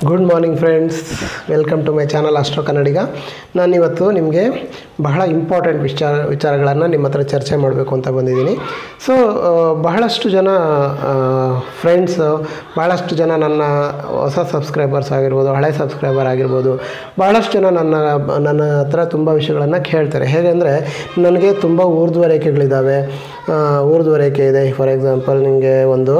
good morning friends welcome to my channel Astro Kannadiga ನಾನಿವತ್ತು ನಿಮಗೆ ಬಹಳ ಇಂಪಾರ್ಟೆಂಟ್ ವಿಚಾರ ವಿಚಾರಗಳನ್ನು ನಿಮ್ಮ ಹತ್ರ ಚರ್ಚೆ ಮಾಡಬೇಕು ಅಂತ ಬಂದಿದ್ದೀನಿ ಸೊ ಬಹಳಷ್ಟು ಜನ ಫ್ರೆಂಡ್ಸ್ ಭಾಳಷ್ಟು ಜನ ನನ್ನ ಹೊಸ ಸಬ್ಸ್ಕ್ರೈಬರ್ಸ್ ಆಗಿರ್ಬೋದು ಹಳೆ ಸಬ್ಸ್ಕ್ರೈಬರ್ ಆಗಿರ್ಬೋದು ಭಾಳಷ್ಟು ಜನ ನನ್ನ ನನ್ನ ಹತ್ರ ತುಂಬ ವಿಷಯಗಳನ್ನು ಕೇಳ್ತಾರೆ ಹೇಗೆಂದರೆ ನನಗೆ ತುಂಬ ಊರ್ಧ್ವ ರೇಖೆಗಳಿದ್ದಾವೆ ಆ, ಊರ್ಧ್ವ ರೇಖೆ ಇದೆ ಫಾರ್ ಎಕ್ಸಾಂಪಲ್ ನಿಮಗೆ ಒಂದು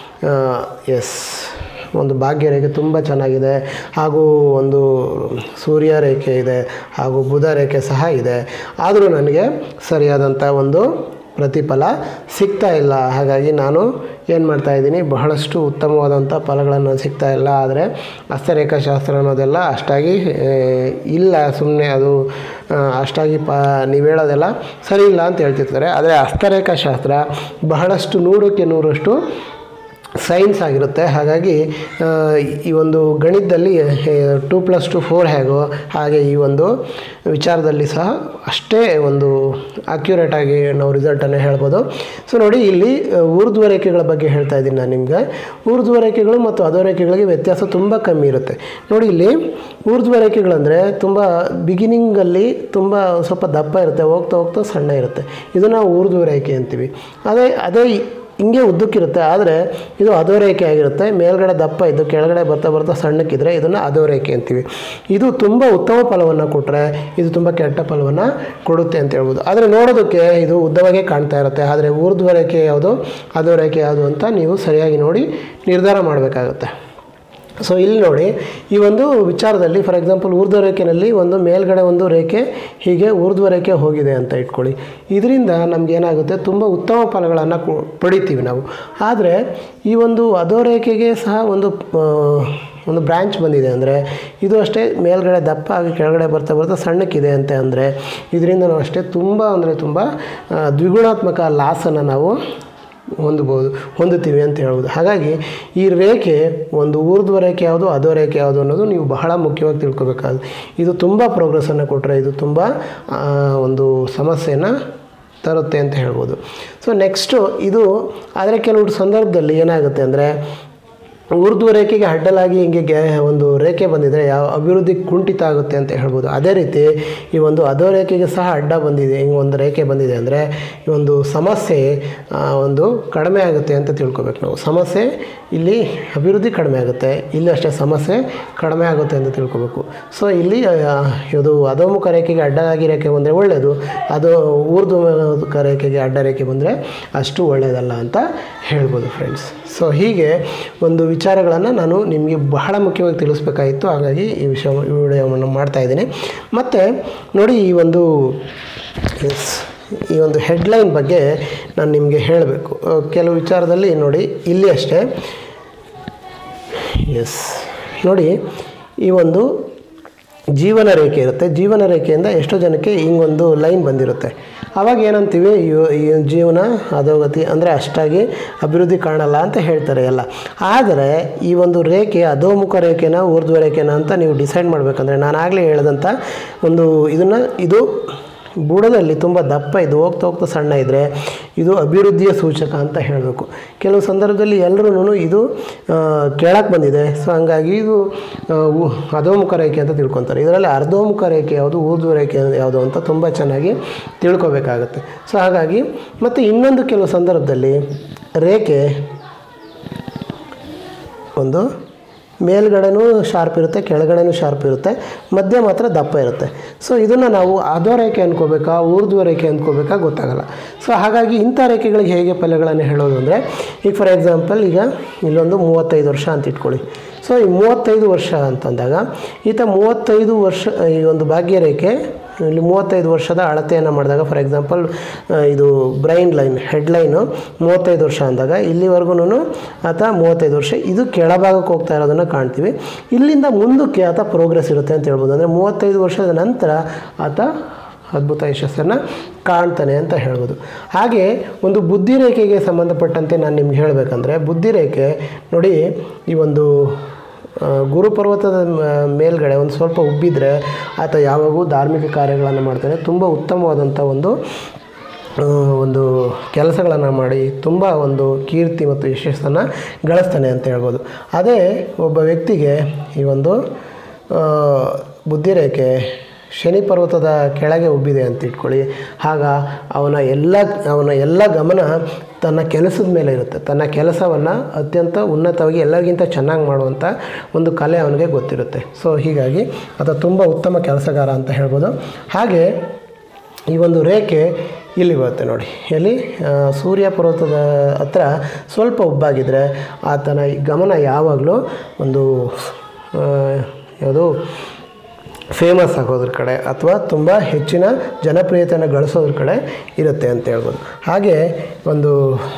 ಎಸ್ ಒಂದು ಭಾಗ್ಯ ರೇಖೆ ತುಂಬ ಚೆನ್ನಾಗಿದೆ ಹಾಗೂ ಒಂದು ಸೂರ್ಯ ರೇಖೆ ಇದೆ ಹಾಗೂ ಬುಧ ರೇಖೆ ಸಹ ಇದೆ ಆದರೂ ನನಗೆ ಸರಿಯಾದಂಥ ಒಂದು ಪ್ರತಿಫಲ ಸಿಗ್ತಾ ಇಲ್ಲ ಹಾಗಾಗಿ ನಾನು ಏನು ಮಾಡ್ತಾ ಇದ್ದೀನಿ ಬಹಳಷ್ಟು ಉತ್ತಮವಾದಂಥ ಫಲಗಳನ್ನು ಸಿಗ್ತಾ ಇಲ್ಲ ಆದರೆ ಹಸ್ತರೇಖಾಶಾಸ್ತ್ರ ಅನ್ನೋದೆಲ್ಲ ಅಷ್ಟಾಗಿ ಆ, ಇಲ್ಲ ಸುಮ್ಮನೆ ಅದು ಆ, ಅಷ್ಟಾಗಿ ಪ ನೀವು ಹೇಳೋದೆಲ್ಲ ಸರಿ ಇಲ್ಲ ಅಂತ ಹೇಳ್ತಿರ್ತಾರೆ ಆದರೆ ಹಸ್ತರೇಖಾಶಾಸ್ತ್ರ ಬಹಳಷ್ಟು ನೂರಕ್ಕೆ ನೂರಷ್ಟು ಸೈನ್ಸ್ ಆಗಿರುತ್ತೆ ಹಾಗಾಗಿ ಆ, ಈ ಒಂದು ಗಣಿತದಲ್ಲಿ ಟೂ ಪ್ಲಸ್ ಟು ಫೋರ್ ಹೇಗೋ ಹಾಗೆ ಈ ಒಂದು ವಿಚಾರದಲ್ಲಿ ಸಹ ಅಷ್ಟೇ ಒಂದು ಅಕ್ಯುರೇಟಾಗಿ ನಾವು ರಿಸಲ್ಟನ್ನು ಹೇಳ್ಬೋದು ಸೊ ನೋಡಿ ಇಲ್ಲಿ ಆ, ಊರ್ಧ್ವ ರೇಖೆಗಳ ಬಗ್ಗೆ ಹೇಳ್ತಾ ಇದ್ದೀನಿ ನಾನು ನಿಮಗೆ ಊರ್ಧ್ವ ರೇಖೆಗಳು ಮತ್ತು ಅಧೋ ರೇಖೆಗಳಿಗೆ ವ್ಯತ್ಯಾಸ ತುಂಬ ಕಮ್ಮಿ ಇರುತ್ತೆ ನೋಡಿ ಇಲ್ಲಿ ಊರ್ಧ್ವ ರೇಖೆಗಳಂದರೆ ತುಂಬ ಬಿಗಿನಿಂಗಲ್ಲಿ ತುಂಬ ಸ್ವಲ್ಪ ದಪ್ಪ ಇರುತ್ತೆ ಹೋಗ್ತಾ ಹೋಗ್ತಾ ಸಣ್ಣ ಇರುತ್ತೆ ಇದನ್ನು ಊರ್ಧ್ವ ರೇಖೆ ಅಂತೀವಿ ಅದೇ ಅದೇ ಹಿಂಗೆ ಉದ್ದಕ್ಕಿರುತ್ತೆ ಆದರೆ ಇದು ಅಧೋ ರೇಖೆ ಆಗಿರುತ್ತೆ ಮೇಲ್ಗಡೆ ದಪ್ಪ ಇದ್ದು ಕೆಳಗಡೆ ಬರ್ತಾ ಬರ್ತಾ ಸಣ್ಣಕ್ಕಿದ್ರೆ ಇದನ್ನು ಅಧೋ ರೇಖೆ ಅಂತೀವಿ ಇದು ತುಂಬ ಉತ್ತಮ ಫಲವನ್ನು ಕೊಟ್ಟರೆ ಇದು ತುಂಬ ಕೆಟ್ಟ ಫಲವನ್ನು ಕೊಡುತ್ತೆ ಅಂತ ಹೇಳ್ಬೋದು ಆದರೆ ನೋಡೋದಕ್ಕೆ ಇದು ಉದ್ದವಾಗೇ ಕಾಣ್ತಾ ಇರುತ್ತೆ ಆದರೆ ಊರ್ಧ್ವ ರೇಖೆ ಯಾವುದು ಅಧೋ ರೇಖೆ ಯಾವುದು ಅಂತ ನೀವು ಸರಿಯಾಗಿ ನೋಡಿ ನಿರ್ಧಾರ ಮಾಡಬೇಕಾಗುತ್ತೆ ಸೊ ಇಲ್ಲಿ ನೋಡಿ ಈ ಒಂದು ವಿಚಾರದಲ್ಲಿ ಫಾರ್ ಎಕ್ಸಾಂಪಲ್ ಊರ್ಧ್ವ ರೇಖೆಯಲ್ಲಿ ಒಂದು ಮೇಲ್ಗಡೆ ಒಂದು ರೇಖೆ ಹೀಗೆ ಊರ್ಧ್ವ ರೇಖೆ ಹೋಗಿದೆ ಅಂತ ಇಟ್ಕೊಳ್ಳಿ ಇದರಿಂದ ನಮಗೇನಾಗುತ್ತೆ ತುಂಬ ಉತ್ತಮ ಫಲಗಳನ್ನು ಕೊ- ಪಡಿತೀವಿ ನಾವು ಆದರೆ ಈ ಒಂದು ಅಧೋ ರೇಖೆಗೆ ಸಹ ಒಂದು ಆ, ಒಂದು ಬ್ರ್ಯಾಂಚ್ ಬಂದಿದೆ ಅಂದರೆ ಇದು ಅಷ್ಟೇ ಮೇಲ್ಗಡೆ ದಪ್ಪ ಆಗಿ ಕೆಳಗಡೆ ಬರ್ತಾ ಬರ್ತಾ ಸಣ್ಣಕ್ಕಿದೆ ಅಂತ ಅಂದರೆ ಇದರಿಂದ ನಾವು ಅಷ್ಟೇ ತುಂಬ ಅಂದರೆ ತುಂಬ ಆ, ದ್ವಿಗುಣಾತ್ಮಕ ಲಾಸನ್ನು ನಾವು ಹೊಂದಬಹುದು ಹೊಂದುತ್ತೀವಿ ಅಂತ ಹೇಳ್ಬೋದು ಹಾಗಾಗಿ ಈ ರೇಖೆ ಒಂದು ಊರ್ಧ್ವ ರೇಖೆ ಯಾವುದು ಅಧೋ ರೇಖೆ ಯಾವುದು ಅನ್ನೋದು ನೀವು ಬಹಳ ಮುಖ್ಯವಾಗಿ ತಿಳ್ಕೊಬೇಕಾದ್ರು ಇದು ತುಂಬ ಪ್ರೋಗ್ರೆಸ್ಸನ್ನು ಕೊಟ್ಟರೆ ಇದು ತುಂಬ ಆ, ಒಂದು ಸಮಸ್ಯೆನ ತರುತ್ತೆ ಅಂತ ಹೇಳ್ಬೋದು ಸೊ ನೆಕ್ಸ್ಟು ಇದು ಆದರೆ ಕೆಲವು ಸಂದರ್ಭದಲ್ಲಿ ಏನಾಗುತ್ತೆ ಅಂದರೆ ಊರ್ಧ್ವ ರೇಖೆಗೆ ಅಡ್ಡಲಾಗಿ ಹಿಂಗೆ ಗೆ ಒಂದು ರೇಖೆ ಬಂದಿದ್ದರೆ ಯಾವ ಅಭಿವೃದ್ಧಿ ಕುಂಠಿತ ಆಗುತ್ತೆ ಅಂತ ಹೇಳ್ಬೋದು ಅದೇ ರೀತಿ ಈ ಒಂದು ಅಧೋ ರೇಖೆಗೆ ಸಹ ಅಡ್ಡ ಬಂದಿದೆ ಹಿಂಗೆ ಒಂದು ರೇಖೆ ಬಂದಿದೆ ಅಂದರೆ ಈ ಒಂದು ಸಮಸ್ಯೆ ಆ, ಒಂದು ಕಡಿಮೆ ಆಗುತ್ತೆ ಅಂತ ತಿಳ್ಕೊಬೇಕು ನಾವು ಸಮಸ್ಯೆ ಇಲ್ಲಿ ಅಭಿವೃದ್ಧಿ ಕಡಿಮೆ ಆಗುತ್ತೆ ಇಲ್ಲಿ ಅಷ್ಟೇ ಸಮಸ್ಯೆ ಕಡಿಮೆ ಆಗುತ್ತೆ ಅಂತ ತಿಳ್ಕೊಬೇಕು ಸೊ ಇಲ್ಲಿ ಆ, ಇದು ಅಧೋಮುಖ ರೇಖೆಗೆ ಅಡ್ಡಲಾಗಿ ರೇಖೆ ಬಂದರೆ ಒಳ್ಳೆಯದು ಅದು ಊರ್ಧ್ವಮುಖ ರೇಖೆಗೆ ಅಡ್ಡ ರೇಖೆ ಬಂದರೆ ಅಷ್ಟು ಒಳ್ಳೆಯದಲ್ಲ ಅಂತ ಹೇಳ್ಬೋದು ಫ್ರೆಂಡ್ಸ್ ಸೊ ಹೀಗೆ ಒಂದು ವಿಚಾರಗಳನ್ನು ನಾನು ನಿಮಗೆ ಬಹಳ ಮುಖ್ಯವಾಗಿ ತಿಳಿಸ್ಬೇಕಾಗಿತ್ತು ಹಾಗಾಗಿ ಈ ವಿಷಯ ಈ ವಿಡಿಯೋವನ್ನು ಮಾಡ್ತಾ ಇದ್ದೀನಿ ಮತ್ತು ನೋಡಿ ಈ ಒಂದು ಎಸ್ ಈ ಒಂದು ಹೆಡ್ಲೈನ್ ಬಗ್ಗೆ ನಾನು ನಿಮಗೆ ಹೇಳಬೇಕು ಕೆಲವು ವಿಚಾರದಲ್ಲಿ ನೋಡಿ ಇಲ್ಲಿ ಅಷ್ಟೇ ಎಸ್ ನೋಡಿ ಈ ಒಂದು ಜೀವನ ರೇಖೆ ಇರುತ್ತೆ ಜೀವನ ರೇಖೆಯಿಂದ ಎಷ್ಟೋ ಜನಕ್ಕೆ ಹಿಂಗೊಂದು ಲೈನ್ ಬಂದಿರುತ್ತೆ ಆವಾಗ ಏನಂತೀವಿ ಇವ್- ಈ ಜೀವನ ಅಧೋಗತಿ ಅಂದರೆ ಅಷ್ಟಾಗಿ ಅಭಿವೃದ್ಧಿ ಕಾಣಲ್ಲ ಅಂತ ಹೇಳ್ತಾರೆ ಎಲ್ಲ ಆದರೆ ಈ ಒಂದು ರೇಖೆ ಅಧೋಮುಖ ರೇಖೆನ ಊರ್ಧ್ವ ರೇಖೆನ ಅಂತ ನೀವು ಡಿಸೈಡ್ ಮಾಡಬೇಕಂದ್ರೆ ನಾನು ಆಗಲೇ ಹೇಳಿದಂಥ ಒಂದು ಇದನ್ನು ಇದು ಬುಡದಲ್ಲಿ ತುಂಬ ದಪ್ಪ ಇದು ಹೋಗ್ತಾ ಹೋಗ್ತಾ ಸಣ್ಣ ಇದ್ದರೆ ಇದು ಅಭಿವೃದ್ಧಿಯ ಸೂಚಕ ಅಂತ ಹೇಳಬೇಕು ಕೆಲವು ಸಂದರ್ಭದಲ್ಲಿ ಎಲ್ಲರೂ ಇದು ಕೆಳಕ್ಕೆ ಬಂದಿದೆ ಸೊ ಹಂಗಾಗಿ ಇದು ಆ, ಉ- ಅಧೋಮುಖ ರೇಖೆ ಅಂತ ತಿಳ್ಕೊತಾರೆ ಇದರಲ್ಲಿ ಅರ್ಧೋಮುಖ ರೇಖೆ ಯಾವುದು ಊರ್ಧ್ವ ರೇಖೆ ಯಾವುದು ಅಂತ ತುಂಬ ಚೆನ್ನಾಗಿ ತಿಳ್ಕೊಬೇಕಾಗತ್ತೆ ಸೊ ಹಾಗಾಗಿ ಮತ್ತು ಇನ್ನೊಂದು ಕೆಲವು ಸಂದರ್ಭದಲ್ಲಿ ರೇಖೆ ಒಂದು ಮೇಲ್ಗಡೆನೂ ಶಾರ್ಪ್ ಇರುತ್ತೆ ಕೆಳಗಡೆನೂ ಶಾರ್ಪ್ ಇರುತ್ತೆ ಮಧ್ಯೆ ಮಾತ್ರ ದಪ್ಪ ಇರುತ್ತೆ ಸೊ ಇದನ್ನು ನಾವು ಅಧೋ ರೇಖೆ ಅಂದ್ಕೋಬೇಕಾ ಊರ್ಧ್ವ ರೇಖೆ ಅಂದ್ಕೋಬೇಕಾ ಗೊತ್ತಾಗಲ್ಲ ಸೊ ಹಾಗಾಗಿ ಇಂಥ ರೇಖೆಗಳಿಗೆ ಹೇಗೆ ಫಲಗಳನ್ನು ಹೇಳೋದು ಅಂದರೆ ಈಗ ಫಾರ್ ಎಕ್ಸಾಂಪಲ್ ಈಗ ಇಲ್ಲೊಂದು ಮೂವತ್ತೈದು ವರ್ಷ ಅಂತ ಇಟ್ಕೊಳ್ಳಿ ಸೊ ಈ ಮೂವತ್ತೈದು ವರ್ಷ ಅಂತಂದಾಗ ಈತ ಮೂವತ್ತೈದು ವರ್ಷ ಈ ಒಂದು ಭಾಗ್ಯರೇಖೆ ಇಲ್ಲಿ ಮೂವತ್ತೈದು ವರ್ಷದ ಅಳತೆಯನ್ನು ಮಾಡಿದಾಗ ಫಾರ್ ಎಕ್ಸಾಂಪಲ್ ಇದು ಬ್ರೈನ್ ಲೈನ್ ಹೆಡ್ಲೈನು ಮೂವತ್ತೈದು ವರ್ಷ ಅಂದಾಗ ಇಲ್ಲಿವರೆಗೂ ಆತ ಮೂವತ್ತೈದು ವರ್ಷ ಇದು ಕೆಳಭಾಗಕ್ಕೆ ಹೋಗ್ತಾ ಇರೋದನ್ನು ಕಾಣ್ತೀವಿ ಇಲ್ಲಿಂದ ಮುಂದಕ್ಕೆ ಆತ ಪ್ರೋಗ್ರೆಸ್ ಇರುತ್ತೆ ಅಂತ ಹೇಳ್ಬೋದು ಅಂದರೆ ಮೂವತ್ತೈದು ವರ್ಷದ ನಂತರ ಆತ ಅದ್ಭುತ ಯಶಸ್ಸನ್ನು ಕಾಣ್ತಾನೆ ಅಂತ ಹೇಳ್ಬೋದು ಹಾಗೆ ಒಂದು ಬುದ್ಧಿರೇಖೆಗೆ ಸಂಬಂಧಪಟ್ಟಂತೆ ನಾನು ನಿಮ್ಗೆ ಹೇಳಬೇಕಂದ್ರೆ ಬುದ್ಧಿರೇಖೆ ನೋಡಿ ಈ ಒಂದು ಆ, ಗುರುಪರ್ವತದ ಮ- ಮೇಲ್ಗಡೆ ಒಂದು ಸ್ವಲ್ಪ ಉಬ್ಬಿದ್ರೆ ಆತ ಯಾವಾಗೂ ಧಾರ್ಮಿಕ ಕಾರ್ಯಗಳನ್ನು ಮಾಡ್ತಾನೆ ತುಂಬ ಉತ್ತಮವಾದಂಥ ಒಂದು ಆ, ಒಂದು ಕೆಲಸಗಳನ್ನು ಮಾಡಿ ತುಂಬ ಒಂದು ಕೀರ್ತಿ ಮತ್ತು ಯಶಸ್ಸನ್ನು ಗಳಿಸ್ತಾನೆ ಅಂತ ಹೇಳ್ಬೋದು ಅದೇ ಒಬ್ಬ ವ್ಯಕ್ತಿಗೆ ಈ ಒಂದು ಆ, ಬುದ್ಧಿರೇಖೆ ಶನಿ ಪರ್ವತದ ಕೆಳಗೆ ಉಬ್ಬಿದೆ ಅಂತ ಇಟ್ಕೊಳ್ಳಿ ಆಗ ಅವನ ಎಲ್ಲ ಅವನ ಎಲ್ಲ ಗಮನ ತನ್ನ ಕೆಲಸದ ಮೇಲೆ ಇರುತ್ತೆ ತನ್ನ ಕೆಲಸವನ್ನು ಅತ್ಯಂತ ಉನ್ನತವಾಗಿ ಎಲ್ಲರಿಗಿಂತ ಚೆನ್ನಾಗಿ ಮಾಡುವಂಥ ಒಂದು ಕಲೆ ಅವನಿಗೆ ಗೊತ್ತಿರುತ್ತೆ ಸೊ ಹೀಗಾಗಿ ಆತ ತುಂಬ ಉತ್ತಮ ಕೆಲಸಗಾರ ಅಂತ ಹೇಳ್ಬೋದು ಹಾಗೆ ಈ ಒಂದು ರೇಖೆ ಇಲ್ಲಿ ಬರುತ್ತೆ ನೋಡಿ ಎಲ್ಲಿ ಆ, ಸೂರ್ಯ ಪರ್ವತದ ಹತ್ರ ಸ್ವಲ್ಪ ಉಬ್ಬಾಗಿದ್ದರೆ ಆತನ ಈ ಗಮನ ಯಾವಾಗಲೂ ಒಂದು ಆ, ಯಾವುದು ಫೇಮಸ್ ಆಗೋದ್ರ ಕಡೆ ಅಥವಾ ತುಂಬ ಹೆಚ್ಚಿನ ಜನಪ್ರಿಯತೆಯನ್ನು ಗಳಿಸೋದ್ರ ಕಡೆ ಇರುತ್ತೆ ಅಂತ ಹೇಳ್ಬೋದು ಹಾಗೆ ಒಂದು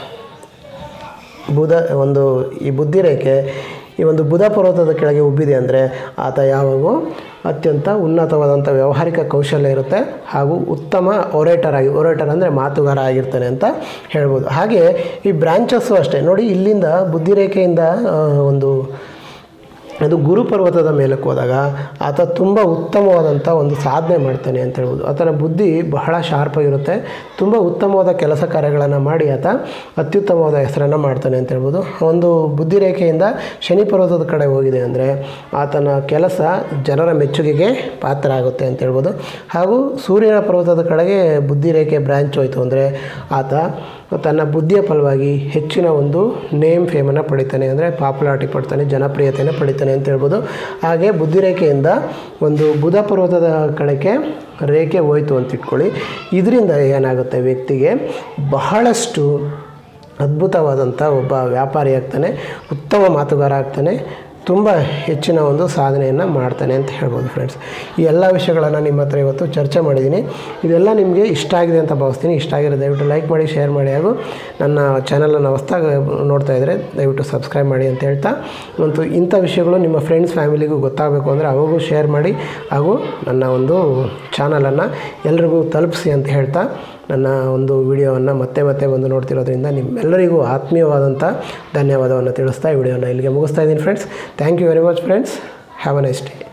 ಬುಧ ಒಂದು ಈ ಬುದ್ಧಿರೇಖೆ ಈ ಒಂದು ಬುಧ ಪರ್ವತದ ಕೆಳಗೆ ಉಬ್ಬಿದೆ ಅಂದರೆ ಆತ ಯಾವಾಗೂ ಅತ್ಯಂತ ಉನ್ನತವಾದಂಥ ವ್ಯಾವಹಾರಿಕ ಕೌಶಲ್ಯ ಇರುತ್ತೆ ಹಾಗೂ ಉತ್ತಮ ಒರೇಟರ್ ಆಗಿ ಒರೇಟರ್ ಅಂದರೆ ಮಾತುಗಾರ ಆಗಿರ್ತಾನೆ ಅಂತ ಹೇಳ್ಬೋದು ಹಾಗೆ ಈ ಬ್ರಾಂಚಸ್ಸು ಅಷ್ಟೇ ನೋಡಿ ಇಲ್ಲಿಂದ ಬುದ್ಧಿರೇಖೆಯಿಂದ ಆ, ಒಂದು ಅದು ಗುರು ಪರ್ವತದ ಮೇಲಕ್ಕೆ ಹೋದಾಗ ಆತ ತುಂಬ ಉತ್ತಮವಾದಂಥ ಒಂದು ಸಾಧನೆ ಮಾಡ್ತಾನೆ ಅಂತ ಹೇಳ್ಬೋದು ಆತನ ಬುದ್ಧಿ ಬಹಳ ಶಾರ್ಪಾಗಿರುತ್ತೆ ತುಂಬ ಉತ್ತಮವಾದ ಕೆಲಸ ಕಾರ್ಯಗಳನ್ನು ಮಾಡಿ ಆತ ಅತ್ಯುತ್ತಮವಾದ ಹೆಸರನ್ನು ಮಾಡ್ತಾನೆ ಅಂತ ಹೇಳ್ಬೋದು ಒಂದು ಬುದ್ಧಿರೇಖೆಯಿಂದ ಶನಿ ಪರ್ವತದ ಕಡೆ ಹೋಗಿದೆ ಅಂದರೆ ಆತನ ಕೆಲಸ ಜನರ ಮೆಚ್ಚುಗೆಗೆ ಪಾತ್ರ ಆಗುತ್ತೆ ಅಂತ ಹೇಳ್ಬೋದು ಹಾಗೂ ಸೂರ್ಯನ ಪರ್ವತದ ಕಡೆಗೆ ಬುದ್ಧಿರೇಖೆ ಬ್ರ್ಯಾಂಚ್ ಹೋಯಿತು ಅಂದರೆ ಆತ ತನ್ನ ಬುದ್ಧಿಯ ಫಲವಾಗಿ ಹೆಚ್ಚಿನ ಒಂದು ನೇಮ್ ಫೇಮನ್ನು ಪಡಿತಾನೆ ಅಂದರೆ ಪಾಪ್ಯುಲಾರಿಟಿ ಪಡ್ತಾನೆ ಜನಪ್ರಿಯತೆಯನ್ನು ಪಡಿತಾನೆ ಅಂತ ಹೇಳ್ಬೋದು ಹಾಗೆ ಬುದ್ಧಿರೇಖೆಯಿಂದ ಒಂದು ಬುಧ ಪರ್ವತದ ಕಡೆಗೆ ರೇಖೆ ಹೋಯ್ತು ಅಂತ ಇಟ್ಕೊಳ್ಳಿ ಇದರಿಂದ ಏನಾಗುತ್ತೆ ವ್ಯಕ್ತಿಗೆ ಬಹಳಷ್ಟು ಅದ್ಭುತವಾದಂಥ ಒಬ್ಬ ವ್ಯಾಪಾರಿ ಆಗ್ತಾನೆ ಉತ್ತಮ ಮಾತುಗಾರ ಆಗ್ತಾನೆ ತುಂಬ ಹೆಚ್ಚಿನ ಒಂದು ಸಾಧನೆಯನ್ನು ಮಾಡ್ತಾನೆ ಅಂತ ಹೇಳ್ಬೋದು ಫ್ರೆಂಡ್ಸ್ ಈ ಎಲ್ಲ ವಿಷಯಗಳನ್ನು ನಿಮ್ಮ ಹತ್ರ ಇವತ್ತು ಚರ್ಚೆ ಮಾಡಿದ್ದೀನಿ ಇದೆಲ್ಲ ನಿಮಗೆ ಇಷ್ಟ ಆಗಿದೆ ಅಂತ ಭಾವಿಸ್ತೀನಿ ಇಷ್ಟ ಆಗಿರೋ ದಯವಿಟ್ಟು ಲೈಕ್ ಮಾಡಿ ಶೇರ್ ಮಾಡಿ ಹಾಗೂ ನನ್ನ ಚಾನಲನ್ನು ಹೊಸ್ದಾಗಿ ನೋಡ್ತಾ ಇದ್ದರೆ ದಯವಿಟ್ಟು ಸಬ್ಸ್ಕ್ರೈಬ್ ಮಾಡಿ ಅಂತ ಹೇಳ್ತಾ ಮತ್ತು ಇಂಥ ವಿಷಯಗಳು ನಿಮ್ಮ ಫ್ರೆಂಡ್ಸ್ ಫ್ಯಾಮಿಲಿಗೂ ಗೊತ್ತಾಗಬೇಕು ಅಂದರೆ ಅವಾಗೂ ಶೇರ್ ಮಾಡಿ ಹಾಗೂ ನನ್ನ ಒಂದು ಚಾನಲನ್ನು ಎಲ್ರಿಗೂ ತಲುಪಿಸಿ ಅಂತ ಹೇಳ್ತಾ ನನ್ನ ಒಂದು ವಿಡಿಯೋವನ್ನು ಮತ್ತೆ ಮತ್ತೆ ಬಂದು ನೋಡ್ತಿರೋದ್ರಿಂದ ನಿಮ್ಮೆಲ್ಲರಿಗೂ ಆತ್ಮೀಯವಾದಂಥ ಧನ್ಯವಾದವನ್ನು ತಿಳಿಸ್ತಾ ಈ ವಿಡಿಯೋನ ಇಲ್ಲಿಗೆ ಮುಗಿಸ್ತಾ ಇದ್ದೀನಿ friends thank you very much friends have a nice day